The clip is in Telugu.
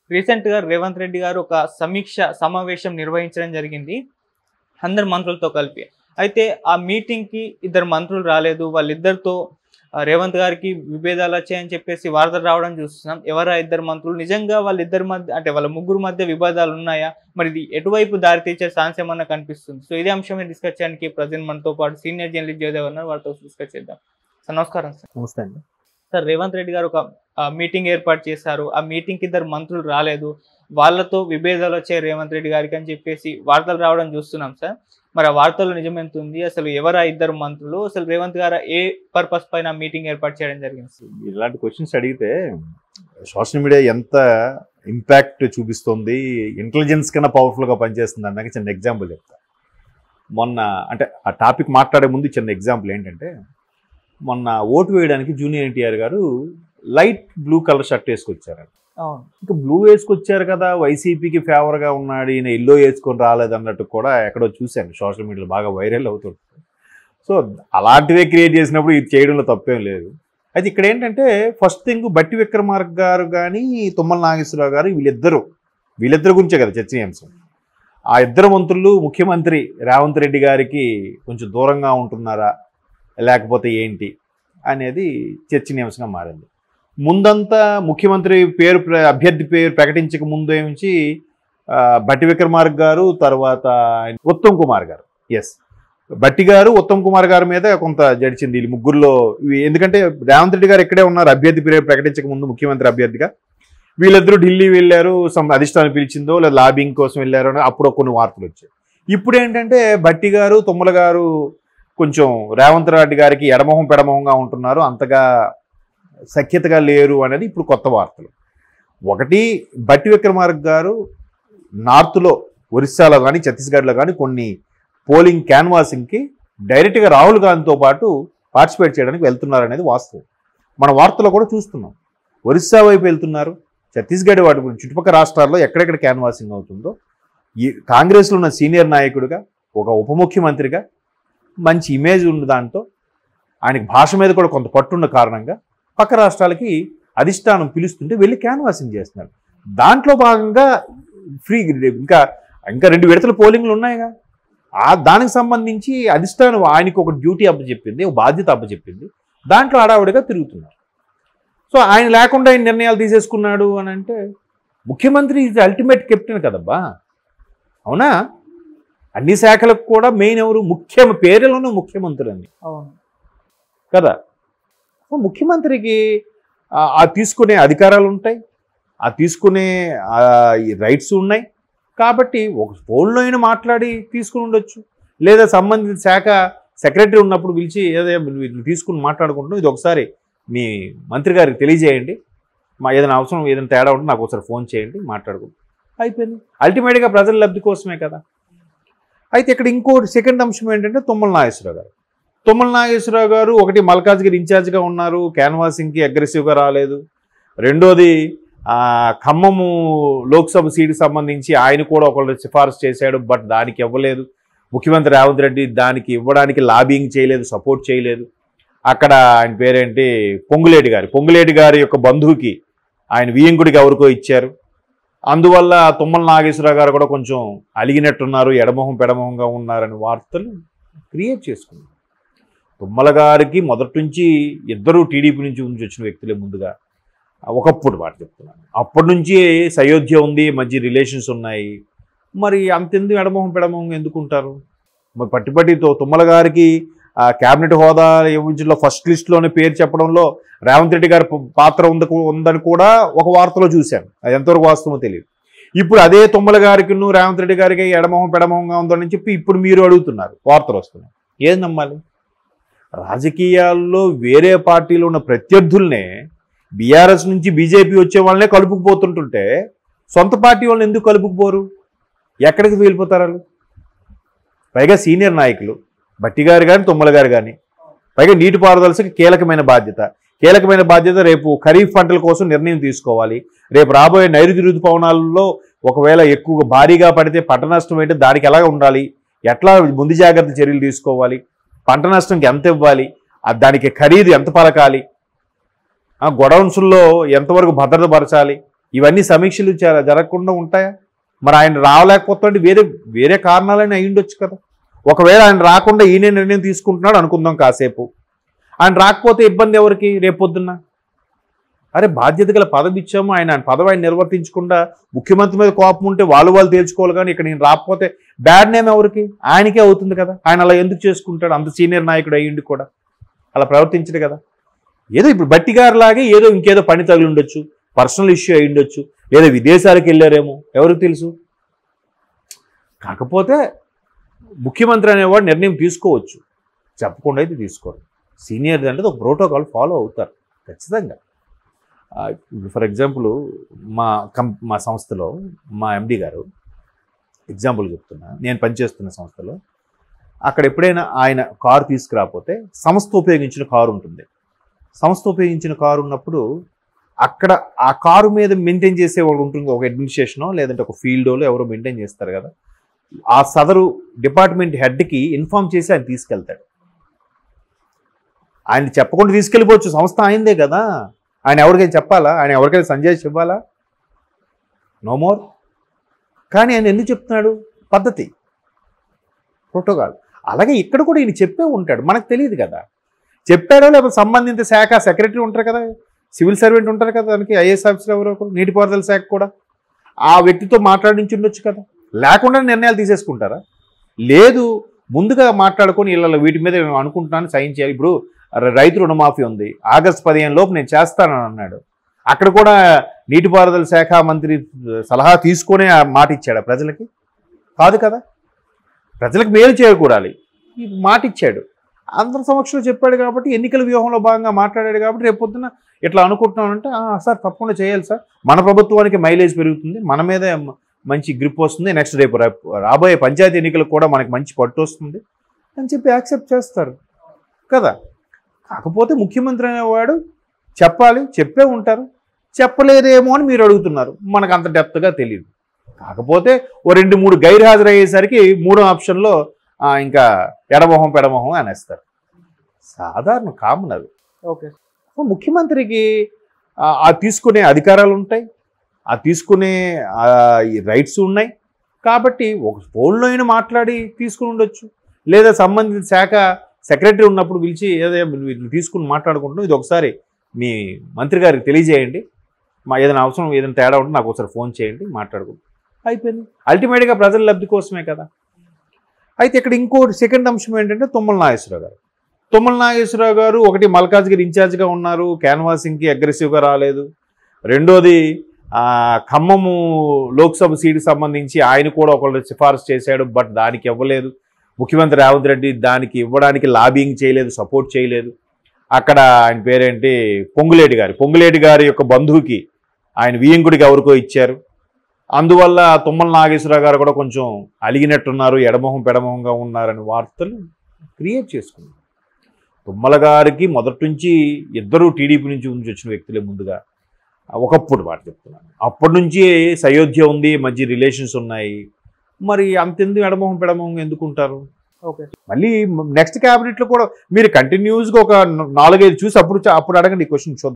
రీసెంట్ గా రేవంత్ రెడ్డి గారు ఒక సమీక్ష సమావేశం నిర్వహించడం జరిగింది అందరు మంత్రులతో కలిపి అయితే ఆ మీటింగ్ కి ఇద్దరు మంత్రులు రాలేదు వాళ్ళిద్దరితో ఆ, రేవంత్ గారికి విభేదాలు వచ్చాయని చెప్పేసి వార్తలు రావడం చూస్తున్నాం ఎవరా ఇద్దరు మంత్రులు నిజంగా వాళ్ళిద్దరి మధ్య అంటే వాళ్ళ ముగ్గురు మధ్య విభేదాలు ఉన్నాయా మరి ఇది ఎటువైపు దారితీసే ఛాన్స్ ఏమన్నా కనిపిస్తుంది సో ఇదే అంశం డిస్కస్ చేయడానికి ప్రజెంట్ మనతో పాటు సీనియర్ జర్నలిస్ట్ జయదేవ్ ఉన్నారు వారితో డిస్కస్ చేద్దాం సార్ నమస్కారం సార్ నమస్తే అండి సార్ రేవంత్ రెడ్డి గారు ఒక మీటింగ్ ఏర్పాటు చేశారు ఆ మీటింగ్ కి ఇద్దరు మంత్రులు రాలేదు వాళ్ళతో విభేదాలు వచ్చాయి రేవంత్ రెడ్డి గారికి అని చెప్పేసి వార్తలు రావడం చూస్తున్నాం సార్ మరి ఆ వార్తల్లో నిజం ఎంత ఉంది అసలు ఎవరా ఇద్దరు మంత్రులు అసలు రేవంత్ గారు ఏ పర్పస్ పైన మీటింగ్ ఏర్పాటు చేయడం జరిగింది సార్? ఇలాంటి క్వశ్చన్స్ అడిగితే సోషల్ మీడియా ఎంత ఇంపాక్ట్ చూపిస్తుంది ఇంటెలిజెన్స్ కన్నా పవర్ఫుల్గా పనిచేస్తుంది అన్నాక చిన్న ఎగ్జాంపుల్ చెప్తా మొన్న అంటే ఆ టాపిక్ మాట్లాడే ముందు చిన్న ఎగ్జాంపుల్ ఏంటంటే మొన్న ఓటు వేయడానికి జూనియర్ ఎన్టీఆర్ గారు లైట్ బ్లూ కలర్ షర్ట్ వేసుకొచ్చారు అవును ఇంకా బ్లూ వేసుకొచ్చారు కదా వైసీపీకి ఫేవర్గా ఉన్నాడు ఈయన ఎల్లో వేసుకొని రాలేదు అన్నట్టు కూడా ఎక్కడో చూశాను సోషల్ మీడియాలో బాగా వైరల్ అవుతుంది సో అలాంటివే క్రియేట్ చేసినప్పుడు ఇది చేయడంలో తప్పేం లేదు అయితే ఇక్కడ ఏంటంటే ఫస్ట్ థింగ్ బట్టి విక్రమార్క గారు కానీ తుమ్మల నాగేశ్వరరావు గారు వీళ్ళిద్దరూ వీళ్ళిద్దరి గురించే కదా చర్చనీయాంశం ఆ ఇద్దరు మంత్రులు ముఖ్యమంత్రి రేవంత్ రెడ్డి గారికి కొంచెం దూరంగా ఉంటున్నారా లేకపోతే ఏంటి అనేది చర్చనీయాంశంగా మారింది ముందంతా ముఖ్యమంత్రి పేరు ప్ర- అభ్యర్థి పేరు ప్రకటించక ముందు ఏమించి ఆ, బట్టి విక్రమార్క గారు తర్వాత ఉత్తమ్ కుమార్ గారు ఎస్ బట్టి గారు ఉత్తమ్ కుమార్ గారి మీద కొంత జడిచింది వీళ్ళు ముగ్గురులో ఇవి ఎందుకంటే రేవంత్ రెడ్డి గారు ఇక్కడే ఉన్నారు అభ్యర్థి పేరు ప్రకటించక ముందు ముఖ్యమంత్రి అభ్యర్థిగా వీళ్ళిద్దరూ ఢిల్లీ వెళ్ళారు సమ్ అధిష్టానం పిలిచిందో లేదా లాబింగ్ కోసం వెళ్ళారో అని అప్పుడు కొన్ని వార్తలు వచ్చాయి ఇప్పుడు ఏంటంటే బట్టి గారు తుమ్మల గారు కొంచెం రేవంత్ రెడ్డి గారికి ఎడమొహం పెడమొహంగా ఉంటున్నారు అంతగా సఖ్యతగా లేరు అనేది ఇప్పుడు కొత్త వార్తలు ఒకటి బట్టి విక్రమార్క గారు నార్త్లో ఒరిస్సాలో కానీ ఛత్తీస్గఢ్లో కానీ కొన్ని పోలింగ్ క్యాన్వాసింగ్కి డైరెక్ట్గా రాహుల్ గాంధీతో పాటు పార్టిసిపేట్ చేయడానికి వెళ్తున్నారు అనేది వాస్తవం మన వార్తలో కూడా చూస్తున్నాం ఒరిస్సా వైపు వెళ్తున్నారు ఛత్తీస్గఢ్ వాటి గురించి చుట్టుపక్కల రాష్ట్రాల్లో ఎక్కడెక్కడ క్యాన్వాసింగ్ అవుతుందో ఈ కాంగ్రెస్లో ఉన్న సీనియర్ నాయకుడిగా ఒక ఉప ముఖ్యమంత్రిగా మంచి ఇమేజ్ ఉన్న దాంతో ఆయనకి భాష మీద కూడా కొంత పట్టున్న కారణంగా పక్క రాష్ట్రాలకి అధిష్టానం పిలుస్తుంటే వెళ్ళి క్యాన్వాసింగ్ చేస్తున్నారు దాంట్లో భాగంగా ఫ్రీ ఇంకా ఇంకా రెండు విడతల పోలింగ్లు ఉన్నాయిగా ఆ దానికి సంబంధించి అధిష్టానం ఆయనకు ఒక డ్యూటీ అప్పచెప్పింది ఒక బాధ్యత అప్పచెప్పింది దాంట్లో హడావుడిగా తిరుగుతున్నారు సో ఆయన లేకుండా ఆయన నిర్ణయాలు తీసేసుకున్నాడు అని అంటే ముఖ్యమంత్రి ఇది అల్టిమేట్ కెప్టెన్ కదబ్బా అవునా అన్ని శాఖలకు కూడా మెయిన్ ఎవరు ముఖ్య పేరులోనూ ముఖ్యమంత్రి అని అవును కదా సో ముఖ్యమంత్రికి ఆ- ఆ తీసుకునే అధికారాలు ఉంటాయి ఆ తీసుకునే ఆ, ఈ రైట్స్ ఉన్నాయి కాబట్టి ఒక ఫోన్లో అయినా మాట్లాడి తీసుకుని ఉండొచ్చు లేదా సంబంధిత శాఖ సెక్రటరీ ఉన్నప్పుడు పిలిచి ఏదో వీటిని తీసుకుని మాట్లాడుకుంటాం ఇది ఒకసారి మీ మంత్రి గారికి తెలియజేయండి మా ఏదైనా అవసరం ఏదైనా తేడా ఉంటే నాకు ఒకసారి ఫోన్ చేయండి మాట్లాడుకుంటాం అయిపోయింది అల్టిమేట్గా ప్రజల లబ్ధి కోసమే కదా అయితే ఇక్కడ ఇంకోటి సెకండ్ అంశం ఏంటంటే తుమ్మల నాగేశ్వరరావు గారు తుమ్మల నాగేశ్వరరావు గారు ఒకటి మల్కాజ్గిరి ఇన్ఛార్జ్గా ఉన్నారు క్యాన్వాసింగ్కి అగ్రెసివ్గా రాలేదు రెండోది ఆ, ఖమ్మము లోక్సభ సీటుకి సంబంధించి ఆయన కూడా ఒకళ్ళు సిఫారసు చేశాడు బట్ దానికి ఇవ్వలేదు ముఖ్యమంత్రి రేవంత్ రెడ్డి దానికి ఇవ్వడానికి లాబింగ్ చేయలేదు సపోర్ట్ చేయలేదు అక్కడ ఆయన పేరేంటి పొంగులేటి గారి పొంగులేటి గారి యొక్క బంధువుకి ఆయన వియ్యంకుడికి ఎవరికో ఇచ్చారు అందువల్ల తుమ్మల నాగేశ్వరరావు గారు కూడా కొంచెం అలిగినట్టున్నారు ఎడమొహం పెడమొహంగా ఉన్నారని వార్తలు క్రియేట్ చేసుకున్నారు తుమ్మల గారికి మొదటి నుంచి ఇద్దరు టీడీపీ నుంచి నుంచి వచ్చిన వ్యక్తులే ముందుగా ఒకప్పుడు మాట చెప్తున్నాను అప్పటి నుంచి సయోధ్య ఉంది మంచి రిలేషన్స్ ఉన్నాయి మరి అంతెందుకు ఎడమొహం పెడమొహం ఎందుకుంటారు మరి పట్టి పట్టితో తుమ్మల గారికి ఆ క్యాబినెట్ హోదా ఇవ్వడంలో ఫస్ట్ లిస్ట్లోనే పేరు చెప్పడంలో రేవంత్ రెడ్డి గారి ప- పాత్ర ఉంది ఉందని కూడా ఒక వార్తలో చూశాను అది ఎంతవరకు వాస్తవమో తెలియదు ఇప్పుడు అదే తుమ్మల గారికి రేవంత్ రెడ్డి గారికి ఎడమొహం పెడమొహంగా ఉందని చెప్పి ఇప్పుడు మీరు అడుగుతున్నారు వార్తలు వస్తున్నాయి ఏది నమ్మాలి రాజకీయాల్లో వేరే పార్టీలో ఉన్న ప్రత్యర్థుల్నే బీఆర్ఎస్ నుంచి బీజేపీ వచ్చే వాళ్ళనే కలుపుకుపోతుంటుంటే సొంత పార్టీ వాళ్ళని ఎందుకు కలుపుకుపోరు ఎక్కడికి వెళ్ళిపోతారు వాళ్ళు పైగా సీనియర్ నాయకులు బట్టి గారు కానీ తుమ్మల గారు కానీ పైగా నీటిపారుదలకి కీలకమైన బాధ్యత కీలకమైన బాధ్యత రేపు ఖరీఫ్ పంటల కోసం నిర్ణయం తీసుకోవాలి రేపు రాబోయే నైరుతి ఋతుపవనాలలో ఒకవేళ ఎక్కువగా భారీగా పడితే పంట నష్టం ఏంటి దానికి ఎలా ఉండాలి ఎట్లా ముందు జాగ్రత్త చర్యలు తీసుకోవాలి పంట నష్టంకి ఎంత ఇవ్వాలి ఆ దానికి ఖరీదు ఎంత పలకాలి ఆ గొడౌన్స్లో ఎంతవరకు భద్రత పరచాలి ఇవన్నీ సమీక్షలు జర- జరగకుండా ఉంటాయా మరి ఆయన రావలేకపోతుంటే వేరే వేరే కారణాలని అయి ఉండొచ్చు కదా ఒకవేళ ఆయన రాకుండా ఈయనే నిర్ణయం తీసుకుంటున్నాడు అనుకుందాం కాసేపు ఆయన రాకపోతే ఇబ్బంది ఎవరికి రేపొద్దున్న అరే బాధ్యత గల పదవి ఇచ్చాము ఆయన ఆయన పదవి ఆయన నిర్వర్తించకుండా ముఖ్యమంత్రి మీద కోపం ఉంటే వాళ్ళు వాళ్ళు తేల్చుకోవాలి కానీ ఇక్కడ నేను రాకపోతే బ్యాడ్ నేమ్ ఎవరికి ఆయనకే అవుతుంది కదా ఆయన అలా ఎందుకు చేసుకుంటాడు అంత సీనియర్ నాయకుడు అయ్యిండి కూడా అలా ప్రవర్తించడు కదా ఏదో ఇప్పుడు బట్టి గారు లాగే ఏదో ఇంకేదో పని తగిలి ఉండొచ్చు పర్సనల్ ఇష్యూ అయి ఉండొచ్చు లేదా విదేశాలకు వెళ్ళారేమో ఎవరికి తెలుసు కాకపోతే ముఖ్యమంత్రి అనేవాడు నిర్ణయం తీసుకోవచ్చు చెప్పకుండా అయితే తీసుకోరు సీనియర్ అంటే ఒక ప్రోటోకాల్ ఫాలో అవుతారు ఖచ్చితంగా ఫర్ ఎగ్జాంపుల్ మా కం మా సంస్థలో మా ఎండి గారు ఎగ్జాంపుల్ చెప్తున్నా నేను పనిచేస్తున్న సంస్థలో అక్కడ ఎప్పుడైనా ఆయన కారు తీసుకురాకపోతే సంస్థ ఉపయోగించిన కారు ఉంటుంది సంస్థ ఉపయోగించిన కారు ఉన్నప్పుడు అక్కడ ఆ కారు మీద మెయింటైన్ చేసేవాడు ఉంటుంది ఒక అడ్మినిస్ట్రేషనో లేదంటే ఒక ఫీల్డో ఎవరో మెయింటైన్ చేస్తారు కదా ఆ సదరు డిపార్ట్మెంట్ హెడ్కి ఇన్ఫామ్ చేసి ఆయన తీసుకెళ్తాడు ఆయన చెప్పకుండా తీసుకెళ్ళిపోవచ్చు సంస్థ ఆయనదే కదా ఆయన ఎవరికైనా చెప్పాలా ఆయన ఎవరికైనా సంజయ్ ఇవ్వాలా నో మోర్ కానీ ఆయన ఎందుకు చెప్తున్నాడు పద్ధతి ప్రోటోకాల్ అలాగే ఇక్కడ కూడా ఈయన చెప్పే ఉంటాడు మనకు తెలియదు కదా చెప్పాడో లేకపోతే సంబంధిత శాఖ సెక్రటరీ ఉంటారు కదా సివిల్ సర్వెంట్ ఉంటారు కదా దానికి ఐఏఎస్ ఆఫీసర్ ఎవరో ఒకరు నీటిపారుదల శాఖ కూడా ఆ వ్యక్తితో మాట్లాడించి ఉండొచ్చు కదా లేకుండా నిర్ణయాలు తీసేసుకుంటారా లేదు ముందుగా మాట్లాడుకొని ఇళ్ళ వీటి మీద నేను అనుకుంటున్నాను సైన్ చేయాలి ఇప్పుడు ర- రైతు రుణమాఫీ ఉంది ఆగస్టు పదిహేను లోపు నేను చేస్తానని అన్నాడు అక్కడ కూడా నీటిపారుదల శాఖ మంత్రి సలహా తీసుకొనే ఆ మాట ఇచ్చాడు ప్రజలకి కాదు కదా ప్రజలకు మేలు చేకూడాలి ఈ మాట ఇచ్చాడు అందరి సమక్షంలో చెప్పాడు కాబట్టి ఎన్నికల వ్యూహంలో భాగంగా మాట్లాడాడు కాబట్టి రేపు పొద్దున ఇట్లా అనుకుంటున్నానంటే "ఆ, సార్ తప్పకుండా చేయాలి సార్ మన ప్రభుత్వానికి మైలేజ్ పెరుగుతుంది మన మీదే మ- మంచి గ్రిప్ వస్తుంది నెక్స్ట్ రేపు రేపు రాబోయే పంచాయతీ ఎన్నికలకు కూడా మనకి మంచి పట్టు వస్తుంది అని చెప్పి యాక్సెప్ట్ చేస్తారు కదా కాకపోతే ముఖ్యమంత్రి అనేవాడు చెప్పాలి చెప్పే ఉంటారు చెప్పలేదేమో అని మీరు అడుగుతున్నారు మనకు అంత డెప్త్గా తెలియదు కాకపోతే ఓ రెండు మూడు గైర్ హాజరయ్యేసరికి మూడో ఆప్షన్లో ఆ, ఇంకా ఎడమొహం పెడమొహం అనేస్తారు సాధారణ కామన్ అది ఓకే సో ముఖ్యమంత్రికి ఆ ఆ తీసుకునే అధికారాలు ఉంటాయి ఆ తీసుకునే ఆ, ఈ రైట్స్ ఉన్నాయి కాబట్టి ఒక ఫోన్లో అయినా మాట్లాడి తీసుకుని ఉండొచ్చు లేదా సంబంధిత శాఖ సెక్రటరీ ఉన్నప్పుడు పిలిచి ఏదో వీటిని తీసుకుని మాట్లాడుకుంటున్నాం ఇది ఒకసారి మీ మంత్రి గారికి తెలియజేయండి మా ఏదైనా అవసరం ఏదైనా తేడా ఉంటే నాకు ఒకసారి ఫోన్ చేయండి మాట్లాడుకుంటాం అయిపోయింది అల్టిమేట్గా ప్రజల లబ్ధి కోసమే కదా అయితే ఇక్కడ ఇంకో సెకండ్ అంశం ఏంటంటే తుమ్మల నాగేశ్వరరావు గారు తుమ్మల నాగేశ్వరరావు గారు ఒకటి మల్కాజ్గిరి ఇన్ఛార్జ్గా ఉన్నారు క్యాన్వాసింగ్కి అగ్రెసివ్గా రాలేదు రెండోది ఆ, ఖమ్మము లోక్సభ సీటుకి సంబంధించి ఆయన కూడా ఒకళ్ళు సిఫారసు చేశాడు బట్ దానికి ఇవ్వలేదు ముఖ్యమంత్రి రేవంత్ రెడ్డి దానికి ఇవ్వడానికి లాబింగ్ చేయలేదు సపోర్ట్ చేయలేదు అక్కడ ఆయన పేరేంటి పొంగులేటి గారి పొంగులేటి గారి యొక్క బంధువుకి ఆయన వియంకుడికి ఎవరికో ఇచ్చారు అందువల్ల తుమ్మల నాగేశ్వరరావు గారు కూడా కొంచెం అలిగినట్టున్నారు ఎడమొహం పెడమొహంగా ఉన్నారని వార్తలు క్రియేట్ చేసుకున్నారు తుమ్మల గారికి మొదటి నుంచి ఇద్దరు టీడీపీ నుంచి ఉంచి వచ్చిన వ్యక్తులే ముందుగా ఒకప్పుడు మాట చెప్తున్నాను అప్పటి నుంచి సయోధ్య ఉంది మధ్య రిలేషన్స్ ఉన్నాయి మరి అంతెందుకు ఎడమొహం పెడమొహం ఎందుకుంటారు ఓకే మళ్ళీ నెక్స్ట్ క్యాబినెట్లో కూడా మీరు కంటిన్యూస్గా ఒక నాలుగైదు చూసి అప్పుడు అప్పుడు అడగండి ఈ క్వశ్చన్ చూద్దాం